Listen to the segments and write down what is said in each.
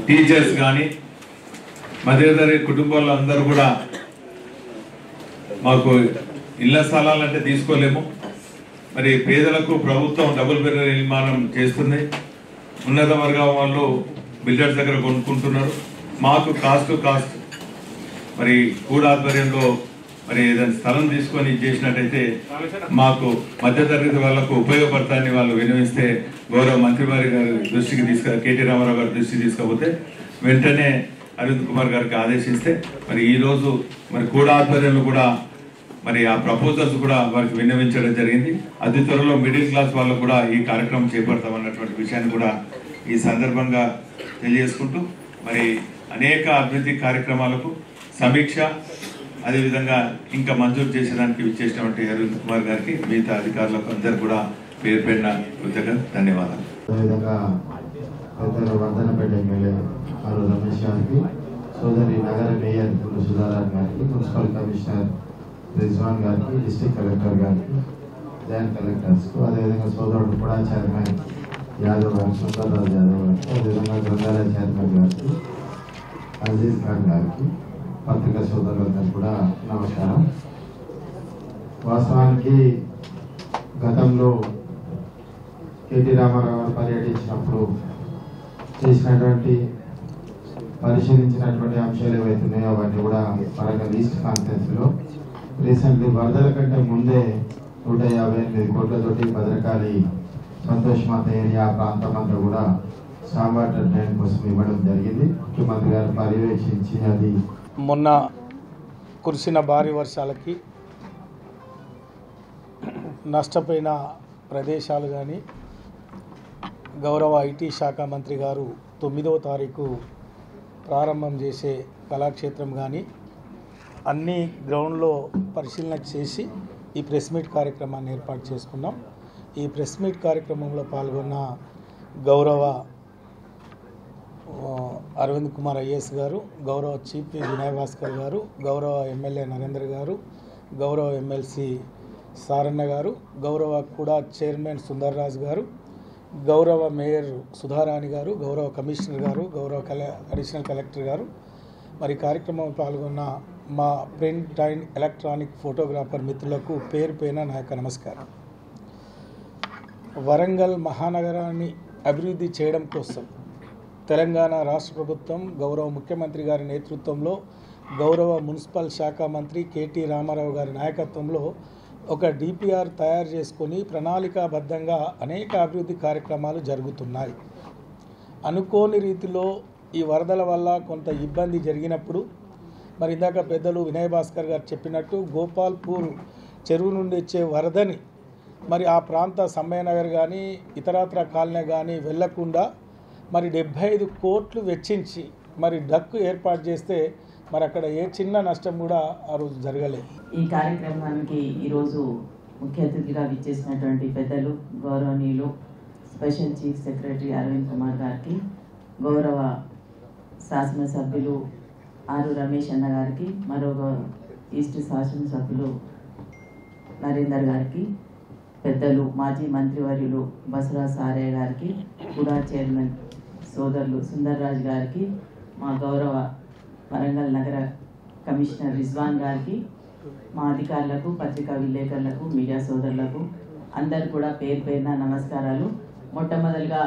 teachers కానీ మధ్యతరగతి కుటుంబాల్లో అందరూ కూడా మాకు ఇళ్ల స్థలాలంటే తీసుకోలేము మరి పేదలకు ప్రభుత్వం డబుల్ బెడ్రూమ్ నిర్మాణం చేస్తుంది ఉన్నత వర్గం వాళ్ళు బిల్డర్స్ దగ్గర కొనుక్కుంటున్నారు మాకు కాస్ట్ కాస్ట్ మరి కూడా ఆధ్వర్యంలో మరి ఏదైనా స్థలం తీసుకొని చేసినట్టయితే మాకు మధ్యతరగతి వాళ్ళకు ఉపయోగపడతాయని వాళ్ళు వినవిస్తే గౌరవ మంత్రి వారి గారి దృష్టికి తీసుకు కేటీ రామారావు గారి దృష్టికి తీసుకపోతే వెంటనే అరవింద్ కుమార్ గారికి ఆదేశిస్తే మరి ఈ రోజు మరి కూడా ఆధ్వర్యంలో కూడా మరి ఆ ప్రపోజల్స్ కూడా వారికి విన్నవించడం జరిగింది అతి త్వరలో మిడిల్ క్లాస్ వాళ్ళకు కూడా ఈ కార్యక్రమం చేపడతామన్నటువంటి విషయాన్ని కూడా ఈ సందర్భంగా తెలియజేసుకుంటూ మరి అనేక అభివృద్ధి కార్యక్రమాలకు సమీక్ష అదేవిధంగా ఇంకా మంజూరు చేసేదానికి విచ్చేసినటువంటి అరవింద్ కుమార్ గారికి మిగతా అధికారులకు అందరు కూడా పేరు పేరున కృతజ్ఞత ధన్యవాదాలు అదేవిధంగా పెద్దలు వర్ధనపేట ఎమ్మెల్యే ఆరు రమేష్ గారికి సోదరి నగర మేయర్ గురు సుధారాణ్ గారికి మున్సిపల్ కమిషనర్ రిజ్వాన్ గారికి డిస్ట్రిక్ట్ కలెక్టర్ గారికి జాయింట్ కలెక్టర్స్కు అదేవిధంగా సోదరుడు కూడా చైర్మన్ యాదవ్ గారికి సుందర్రాజు యాదవ్ గారికి అదేవిధంగా గ్రంథాలయ చైర్మన్ గారికి అజీజ్ ఖాన్ గారికి పత్రికా సోదరులందరూ కూడా నమస్కారం వాస్తవానికి గతంలో కేటీ రామారావు గారు పర్యటించినప్పుడు చేసినటువంటి పరిశీలించినటువంటి అంశాలు ఏవైతే ఉన్నాయో అవన్నీ కూడా వరంగల్ ఈస్ట్ కాన్ఫరెన్స్ లో రీసెంట్లీ వరదల కంటే ముందే నూట యాభై ఎనిమిది కోట్లతోటి భద్రకాళి సంతోష్ మాత ఏరియా ఆ ప్రాంతం అంతా కూడా స్టామ్ వాటర్ ట్యాంక్ కోసం ఇవ్వడం జరిగింది ముఖ్యమంత్రి గారు పర్యవేక్షించి అది మొన్న కురిసిన భారీ వర్షాలకి నష్టపోయిన ప్రదేశాలు కానీ గౌరవ ఐటీ శాఖ మంత్రి గారు తొమ్మిదవ తారీఖు ప్రారంభం చేసే కళాక్షేత్రం కానీ అన్ని గ్రౌండ్లో పరిశీలన చేసి ఈ ప్రెస్ మీట్ కార్యక్రమాన్ని ఏర్పాటు చేసుకున్నాం ఈ ప్రెస్ మీట్ కార్యక్రమంలో పాల్గొన్న గౌరవ ఆ, అరవింద్ కుమార్ ఐఏఎస్ గారు గౌరవ చీఫ్ వినయ్ భాస్కర్ గారు గౌరవ ఎమ్మెల్యే నరేందర్ గారు గౌరవ ఎమ్మెల్సీ సారన్న గారు గౌరవ కూడా చైర్మన్ సుందర్రాజ్ గారు గౌరవ మేయర్ సుధారాణి గారు గౌరవ కమిషనర్ గారు గౌరవ కలె అడిషనల్ కలెక్టర్ గారు మరి కార్యక్రమం పాల్గొన్న మా ప్రింట్ అండ్ ఎలక్ట్రానిక్ ఫోటోగ్రాఫర్ మిత్రులకు పేరు పేరున నా యొక్క నమస్కారం వరంగల్ మహానగరాన్ని అభివృద్ధి చేయడం కోసం తెలంగాణ రాష్ట్ర ప్రభుత్వం గౌరవ ముఖ్యమంత్రి గారి నేతృత్వంలో గౌరవ మున్సిపల్ శాఖ మంత్రి కేటీ రామారావు గారి నాయకత్వంలో ఒక డిపిఆర్ తయారు చేసుకొని ప్రణాళికాబద్ధంగా అనేక అభివృద్ధి కార్యక్రమాలు జరుగుతున్నాయి అనుకోని రీతిలో ఈ వరదల వల్ల కొంత ఇబ్బంది జరిగినప్పుడు మరి ఇందాక పెద్దలు వినయ్ భాస్కర్ గారు చెప్పినట్టు గోపాల్పూర్ చెరువు నుండి వచ్చే వరదని మరి ఆ ప్రాంత సమ్మయ్యనగర్ కానీ ఇతరత్ర కాలనీ కానీ వెళ్లకుండా మరి డెబ్బై ఐదు కోట్లు వెచ్చించి మరి డక్కు ఏర్పాటు చేస్తే మరి అక్కడ ఏ చిన్న నష్టం కూడా ఆ రోజు జరగలేదు ఈ కార్యక్రమానికి ఈరోజు ముఖ్య అతిథిగా విచ్చేసినటువంటి పెద్దలు గౌరవనీయులు special chief secretary Arvind Kumar గారికి గౌరవ శాసనసభ్యులు ఆరు రమేష్ అన్న గారికి మరో గౌ- ఈస్ట్ శాసనసభ్యులు నరేందర్ గారికి పెద్దలు మాజీ మంత్రివర్యులు బసవరాజ్ సారయ్య గారికి కూడా చైర్మన్ సోదరులు సుందర్రాజ్ గారికి మా గౌరవ వరంగల్ నగర కమిషనర్ రిజ్వాన్ గారికి మా అధికారులకు పత్రికా విలేకరులకు మీడియా సోదరులకు అందరు కూడా పేరు పేరున నమస్కారాలు మొట్టమొదలుగా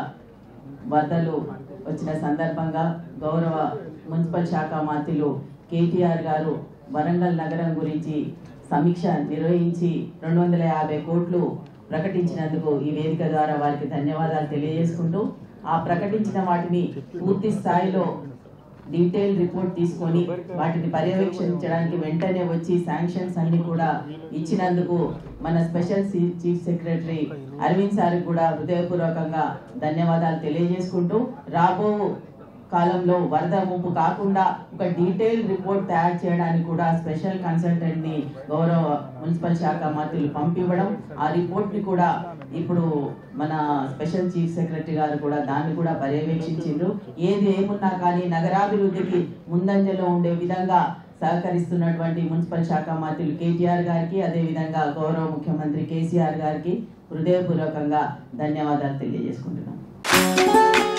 వరదలు వచ్చిన సందర్భంగా గౌరవ మున్సిపల్ శాఖ మంత్రులు కేటీఆర్ గారు వరంగల్ నగరం గురించి సమీక్ష నిర్వహించి రెండు వందల యాభై కోట్లు ప్రకటించినందుకు ఈ వేదిక ద్వారా వారికి ధన్యవాదాలు తెలియజేసుకుంటూ ఆ ప్రకటించిన వాటిని పూర్తి స్థాయిలో డీటెయిల్ రిపోర్ట్ తీసుకొని వాటిని పర్యవేక్షించడానికి వెంటనే వచ్చి శాంక్షన్స్ అన్ని కూడా ఇచ్చినందుకు మన స్పెషల్ సి- చీఫ్ సెక్రటరీ అరవింద్ సార్ కూడా హృదయపూర్వకంగా ధన్యవాదాలు తెలియజేసుకుంటూ రాబో కాలంలో వరద ముంపు కాకుండా ఒక డీటెయిల్ రిపోర్ట్ తయారు చేయడానికి కూడా స్పెషల్ కన్సల్టెంట్ ని గౌరవ మున్సిపల్ శాఖ మంత్రులు పంపివ్వడం ఆ రిపోర్ట్ ని కూడా ఇప్పుడు మన స్పెషల్ చీఫ్ సెక్రటరీ గారు కూడా దాన్ని కూడా పర్యవేక్షించిండ్రు ఏది ఏమున్నా కానీ నగరాభివృద్ధికి ముందంజలో ఉండే విధంగా సహకరిస్తున్నటువంటి మున్సిపల్ శాఖ మంత్రులు కేటీఆర్ గారికి అదే విధంగా గౌరవ ముఖ్యమంత్రి కేసీఆర్ గారికి హృదయపూర్వకంగా ధన్యవాదాలు తెలియజేసుకుంటున్నాం